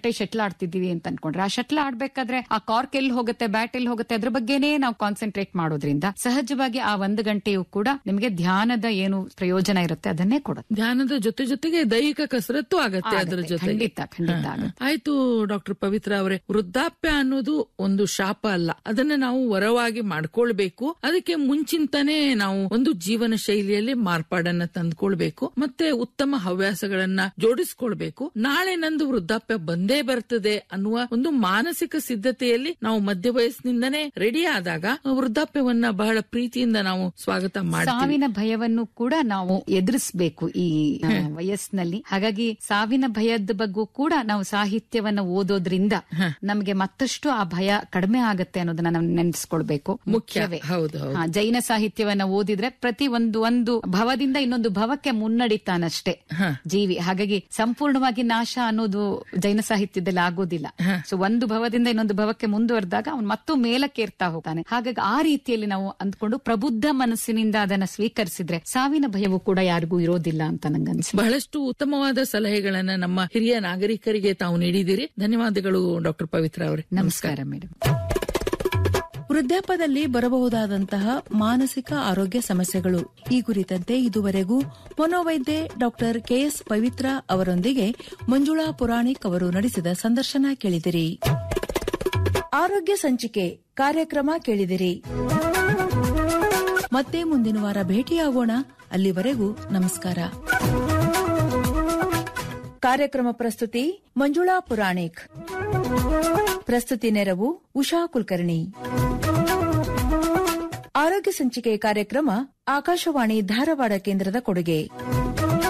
ಗಂಟೆ ಶಟ್ಲ್ ಆಡ್ತಿದೀವಿ ಅಂತ ಅನ್ಕೊಂಡ್ರೆ ಆ ಶಟ್ಲ್ ಆಡ್ಬೇಕಾದ್ರೆ ಆ ಕಾರ್ಕ್ ಎಲ್ಲಿ ಹೋಗುತ್ತೆ ಬ್ಯಾಟ್ ಎಲ್ಲಿ ಹೋಗುತ್ತೆ ಅದ್ರ ಬಗ್ಗೆನೇ ನಾವು ಕಾನ್ಸಂಟ್ರೇಟ್ ಮಾಡೋದ್ರಿಂದ ಸಹಜವಾಗಿ ಆ ಒಂದು ಗಂಟೆಯು ಕೂಡ ನಿಮಗೆ ಧ್ಯಾನದ ಏನು ಪ್ರಯೋಜನ ಇರುತ್ತೆ ಅದನ್ನೇ ಕೊಡುತ್ತೆ ಧ್ಯಾನದ ಜೊತೆ ಜೊತೆಗೆ ದೈಹಿಕ ಕಸರತ್ತು ಆಗತ್ತೆ ಅದರ ಆಗತ್ತೆ. ಜೊತೆ ಖಂಡಿತ, ಖಂಡಿತ ಆಗುತ್ತೆ. ಆಯ್ತು ಡಾಕ್ಟರ್ ಪವಿತ್ರ ಅವರೇ ವೃದ್ಧಾಪ್ಯ ಅನ್ನೋದು ಒಂದು ಶಾಪ ಅಲ್ಲ ಅದನ್ನ ನಾವು ವರವಾಗಿ ಮಾಡ್ಕೊಳ್ಬೇಕು ಅದಕ್ಕೆ ಮುಂಚಿಂತಾನೆ ನಾವು ಒಂದು ಜೀವನ ಶೈಲಿಯಲ್ಲಿ ಮಾರ್ಪಾಡನ್ನ ತಂದ್ಕೊಳ್ಬೇಕು ಮತ್ತೆ ಉತ್ತಮ ಹವ್ಯಾಸಗಳನ್ನ ಜೋಡಿಸ್ಕೊಳ್ಬೇಕು ನಾಳೆ ನಂದು ವೃದ್ಧಾಪ್ಯ ಬಂದೇ ಬರ್ತದೆ ಅನ್ನುವ ಒಂದು ಮಾನಸಿಕ ಸಿದ್ಧತೆಯಲ್ಲಿ ನಾವು ಮಧ್ಯ ವಯಸ್ಸಿನಿಂದನೇ ರೆಡಿ ಆದಾಗ ವೃದ್ಧಾಪ್ಯವನ್ನ ಬಹಳ ಪ್ರೀತಿಯಿಂದ ನಾವು ಸ್ವಾಗತ ಮಾಡ್ತೀವಿ ಸಾವಿನ ಭಯವನ್ನು ಕೂಡ ನಾವು ಎದುರಿಸಬೇಕು ಈ ಆ, ವಯಸ್ಸಿನಲ್ಲಿ ಹಾಗಾಗಿ ಸಾವಿನ ಭಯದ ಬಗ್ಗೂ ಕೂಡ ನಾವು ಸಾಹಿತ್ಯವನ್ನ ಓದೋದ್ರಿಂದ ನಮಗೆ ಮತ್ತಷ್ಟು ಆ ಭಯ ಕಡಿಮೆ ಆಗತ್ತೆ ಅನ್ನೋದನ್ನ ನಾವು ನೆನೆಸ್ಕೊಳ್ಬೇಕು ಮುಖ್ಯವೇ ಹೌದು ಹೌದು ಹಾ, ಜೈನ ಸಾಹಿತ್ಯವನ್ನ ಓದಿದ್ರೆ ಪ್ರತಿ ಒಂದು ಒಂದು ಭವದಿಂದ ಇನ್ನೊಂದು ಭವಕ್ಕೆ ಮುನ್ನಡಿತಾನಷ್ಟೇ ಜೀವಿ ಹಾಗಾಗಿ ಸಂಪೂರ್ಣವಾಗಿ ನಾಶ ಅನ್ನೋದು ಜೈನ ಸಾಹಿತ್ಯದಲ್ಲಿ ಆಗೋದಿಲ್ಲ ಸೊ ಒಂದು ಭವದಿಂದ ಇನ್ನೊಂದು ಭವಕ್ಕೆ ಮುಂದುವರೆದಾಗ ಅವನು ಮತ್ತೂ ಮೇಲಕ್ಕೇರ್ತಾ ಹೋಗ್ತಾನೆ ಹಾಗಾಗಿ ಆ ರೀತಿಯಲ್ಲಿ ನಾವು ಅಂದ್ಕೊಂಡು ಪ್ರಬುದ್ಧ ಮನಸ್ಸಿನಿಂದ ಅದನ್ನ ಸ್ವೀಕರಿಸಿದ್ರೆ ಸಾವಿನ ಭಯವು ಕೂಡ ಯಾರಿಗೂ ಇರೋದಿಲ್ಲ ಅಂತ ನಂಗನ್ಸುತ್ತೆ ಬಹಳಷ್ಟು ಉತ್ತಮವಾದ ಸಲಹೆಗಳನ್ನ ನಮ್ಮ ಹಿರಿಯ ನಾಗರಿಕರಿಗೆ ತಾವು ನೀಡಿದಿರಿ ಧನ್ಯವಾದಗಳು ಡಾಕ್ಟರ್ ಪವಿತ್ರ ಅವರೇ ನಮಸ್ಕಾರ ಮೇಡಮ್ ವೃದ್ಧಾಪ್ಯದಲ್ಲಿ ಬರಬಹುದಾದಂತಹ ಮಾನಸಿಕ ಆರೋಗ್ಯ ಸಮಸ್ಯೆಗಳು ಈ ಕುರಿತಂತೆ ಇದುವರೆಗೂ ಮನೋವೈದ್ಯೆ ಡಾಕ್ಟರ್ ಕೆಎಸ್ ಪವಿತ್ರ ಅವರೊಂದಿಗೆ ಮಂಜುಳಾ ಪುರಾಣಿಕ್ ಅವರು ನಡೆಸಿದ ಸಂದರ್ಶನ ಕೇಳಿದಿರಿ ಆರೋಗ್ಯ ಸಂಚಿಕೆ ಕಾರ್ಯಕ್ರಮ ಕೇಳಿದಿರಿ ಮತ್ತೆ ಮುಂದಿನ ವಾರ ಭೇಟಿಯಾಗೋಣ ಅಲ್ಲಿವರೆಗೂ ನಮಸ್ಕಾರ ಕಾರ್ಯಕ್ರಮ ಪ್ರಸ್ತುತಿ ಮಂಜುಳಾ ಪುರಾಣಿಕ್ ಪ್ರಸ್ತುತಿ ನೆರವು ಉಷಾ ಕುಲಕರ್ಣಿ ಆರೋಗ್ಯ ಸಂಚಿಕೆ ಕಾರ್ಯಕ್ರಮ ಆಕಾಶವಾಣಿ ಧಾರವಾಡ ಕೇಂದ್ರದ ಕೊಡುಗೆ